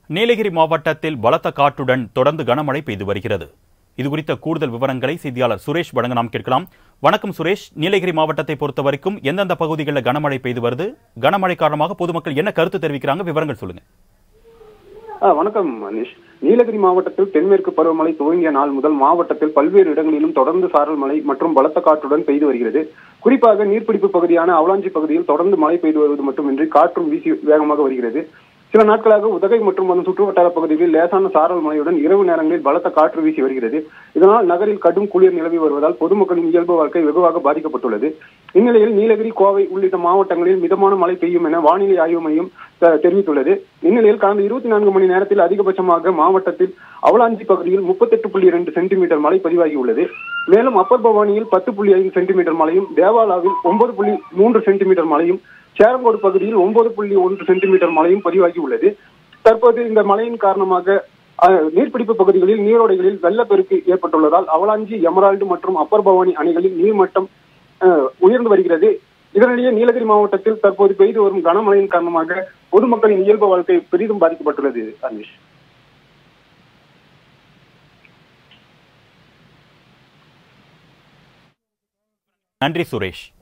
நீலகிரி மாவட்டத்தில் பலத்த காற்றுடன் தொடர்ந்து கனமழை பெய்து வருகிறது இது குறித்த கூடுதல் விவரங்களை செய்தியாளர் சுரேஷ் வழங்க நாம் கேட்கலாம் வணக்கம் சுரேஷ் நீலகிரி மாவட்டத்தை பொறுத்த வரைக்கும் எந்தெந்த பகுதிகளில் கனமழை பெய்து வருது கனமழை காரணமாக பொதுமக்கள் என்ன கருத்து தெரிவிக்கிறாங்க விவரங்கள் சொல்லுங்க ஆ, வணக்கம் மனிஷ் நீலகிரி மாவட்டத்தில் தென்மேற்கு பருவமழை துவங்கிய நாள் முதல் மாவட்டத்தில் பல்வேறு இடங்களிலும் தொடர்ந்து சாரல் மழை மற்றும் பலத்த காற்றுடன் பெய்து வருகிறது குறிப்பாக நீர்பிடிப்பு பகுதியான அவலாஞ்சி பகுதியில் தொடர்ந்து மழை பெய்து வருவது மட்டுமின்றி காற்றும் வீசி வேகமாக வருகிறது சில நாட்களாக உதகை மற்றும் அதன் சுற்றுவட்டார பகுதிகளில் லேசான சாரல் மழையுடன் இரவு நேரங்களில் பலத்த காற்று வீசி வருகிறது இதனால் நகரில் கடும் குளிர் நிலவி வருவதால் பொதுமக்களின் இயல்பு வாழ்க்கை வெகுவாக பாதிக்கப்பட்டுள்ளது இந்நிலையில் நீலகிரி கோவை உள்ளிட்ட மாவட்டங்களில் மிதமான மழை பெய்யும் என வானிலை ஆய்வு மையம் த- தெரிவித்துள்ளது இந்நிலையில் கடந்த இருபத்தி நான்கு மணி நேரத்தில் அதிகபட்சமாக மாவட்டத்தில் அவலாஞ்சி பகுதியில் முப்பத்தெட்டு புள்ளி இரண்டு சென்டிமீட்டர் மழை பதிவாகியுள்ளது மேலும் அப்பர் பவானியில் பத்து புள்ளி ஐந்து சென்டிமீட்டர் மழையும் தேவாலாவில் ஒன்பது புள்ளி மூன்று சென்டிமீட்டர் மழையும் சேரங்கோடு பகுதியில் ஒன்பது புள்ளி ஒன்று சென்டிமீட்டர் மழையும் பதிவாகியுள்ளது தற்போது இந்த மழையின் காரணமாக அஹ், நீர்பிடிப்பு பகுதிகளில் நீரோடைகளில் வெள்ளப்பெருக்கு ஏற்பட்டுள்ளதால் அவலாஞ்சி எமரால்டு மற்றும் அப்பர் பவானி அணைகளில் நீர்மட்டம் அஹ், உயர்ந்து வருகிறது இதனிடையே நீலகிரி மாவட்டத்தில் தற்போது பெய்து வரும் கனமழையின் காரணமாக பொதுமக்களின் இயல்பு வாழ்க்கை பெரிதும் பாதிக்கப்பட்டுள்ளது அனிஷ் நன்றி சுரேஷ்